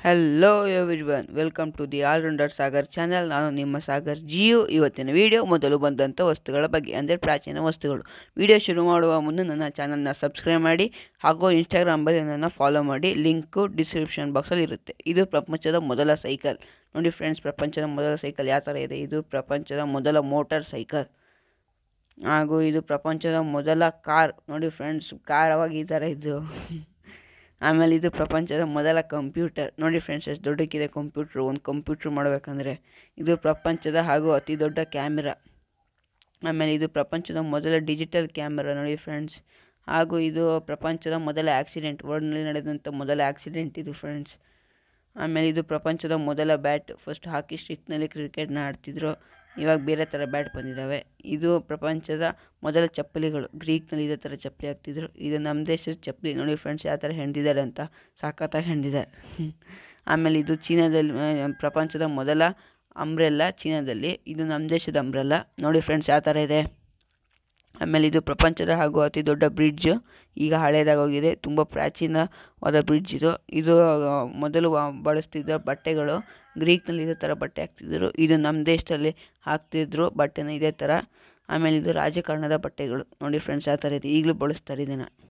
hello everyone welcome to the allrounder Sagar channel ನಾನು ನಿಮ್ಮ ಸಾಗರ್ ಜಿಯೋ ಇವತ್ತಿನ ವಿಡಿಯೋ ಮೊದಲು ಬಂದಂಥ ವಸ್ತುಗಳ ಬಗ್ಗೆ ಅಂದರೆ ಪ್ರಾಚೀನ ವಸ್ತುಗಳು ವಿಡಿಯೋ ಶುರು ಮಾಡುವ ಮುನ್ನ ನನ್ನ ಚಾನಲ್ನ ಸಬ್ಸ್ಕ್ರೈಬ್ ಮಾಡಿ ಹಾಗೂ ಇನ್ಸ್ಟಾಗ್ರಾಮಲ್ಲಿ ನನ್ನನ್ನು ಫಾಲೋ ಮಾಡಿ ಲಿಂಕು ಡಿಸ್ಕ್ರಿಪ್ಷನ್ ಬಾಕ್ಸಲ್ಲಿ ಇರುತ್ತೆ ಇದು ಪ್ರಪಂಚದ ಮೊದಲ ಸೈಕಲ್ ನೋಡಿ ಫ್ರೆಂಡ್ಸ್ ಪ್ರಪಂಚದ ಮೊದಲ ಸೈಕಲ್ ಯಾವ ಥರ ಇದೆ ಇದು ಪ್ರಪಂಚದ ಮೊದಲ ಮೋಟಾರ್ ಸೈಕಲ್ ಹಾಗೂ ಇದು ಪ್ರಪಂಚದ ಮೊದಲ ಕಾರ್ ನೋಡಿ ಫ್ರೆಂಡ್ಸ್ ಕಾರ್ ಅವಾಗ ಈ ಥರ ಇದ್ದು ಆಮೇಲೆ ಇದು ಪ್ರಪಂಚದ ಮೊದಲ ಕಂಪ್ಯೂಟರ್ ನೋಡಿ ಫ್ರೆಂಡ್ಸ್ ಎಷ್ಟು ದೊಡ್ಡಕ್ಕಿದೆ ಕಂಪ್ಯೂಟ್ರು ಒಂದು ಕಂಪ್ಯೂಟ್ರ್ ಮಾಡಬೇಕಂದ್ರೆ ಇದು ಪ್ರಪಂಚದ ಹಾಗೂ ಅತಿ ದೊಡ್ಡ ಕ್ಯಾಮೆರಾ ಆಮೇಲೆ ಇದು ಪ್ರಪಂಚದ ಮೊದಲ ಡಿಜಿಟಲ್ ಕ್ಯಾಮೆರಾ ನೋಡಿ ಫ್ರೆಂಡ್ಸ್ ಹಾಗೂ ಇದು ಪ್ರಪಂಚದ ಮೊದಲ ಆಕ್ಸಿಡೆಂಟ್ ವರ್ಲ್ಡ್ನಲ್ಲಿ ನಡೆದಂಥ ಮೊದಲ ಆಕ್ಸಿಡೆಂಟ್ ಇದು ಫ್ರೆಂಡ್ಸ್ ಆಮೇಲೆ ಇದು ಪ್ರಪಂಚದ ಮೊದಲ ಬ್ಯಾಟ್ ಫಸ್ಟ್ ಹಾಕಿ ಸ್ಟಿಕ್ನಲ್ಲಿ ಕ್ರಿಕೆಟ್ನ ಆಡ್ತಿದ್ರು ಇವಾಗ ಬೇರೆ ಥರ ಬ್ಯಾಟ್ ಬಂದಿದ್ದಾವೆ ಇದು ಪ್ರಪಂಚದ ಮೊದಲ ಚಪ್ಪಲಿಗಳು ಗ್ರೀಕ್ನಲ್ಲಿ ಇದೇ ಥರ ಚಪ್ಪಲಿ ಹಾಕ್ತಿದ್ರು ಇದು ನಮ್ಮ ದೇಶದ ಚಪ್ಪಲಿ ನೋಡಿ ಫ್ರೆಂಡ್ಸ್ ಯಾವ ಥರ ಹೆಣ್ದಿದ್ದಾರೆ ಅಂತ ಸಖತ್ತಾಗಿ ಹೆಣ್ದಿದ್ದಾರೆ ಆಮೇಲೆ ಇದು ಚೀನಾದಲ್ಲಿ ಆ, ಪ್ರಪಂಚದ ಮೊದಲ ಅಂಬ್ರೆಲ್ಲ ಚೀನಾದಲ್ಲಿ ಇದು ನಮ್ಮ ದೇಶದ ಅಂಬ್ರೆಲ್ಲ ನೋಡಿ ಫ್ರೆಂಡ್ಸ್ ಯಾವ ಥರ ಇದೆ ಆಮೇಲೆ ಇದು ಪ್ರಪಂಚದ ಹಾಗೂ ಅತಿ ದೊಡ್ಡ ಬ್ರಿಡ್ಜ್ ಈಗ ಹಳೇದಾಗೋಗಿದೆ ತುಂಬ ಪ್ರಾಚೀನವಾದ ಬ್ರಿಡ್ಜ್ ಇದು ಇದು ಆ, ಮೊದಲು ವ- ಬಳಸ್ತಿದ್ದ ಬಟ್ಟೆಗಳು ಗ್ರೀಕ್ನಲ್ಲಿ ಇದೇ ಥರ ಬಟ್ಟೆ ಹಾಕ್ತಿದ್ರು ಇದು ನಮ್ಮ ದೇಶದಲ್ಲಿ ಹಾಕ್ತಿದ್ರು ಬಟ್ಟೆನ ಇದೇ ಥರ ಆಮೇಲೆ ಇದು ರಾಜಕಾರಣದ ಬಟ್ಟೆಗಳು ನೋಡಿ ಫ್ರೆಂಡ್ಸ್ ಯಾವ ಥರ ಇದೆ ಈಗಲೂ ಬಳಸ್ತಾರೆ ಇದನ್ನು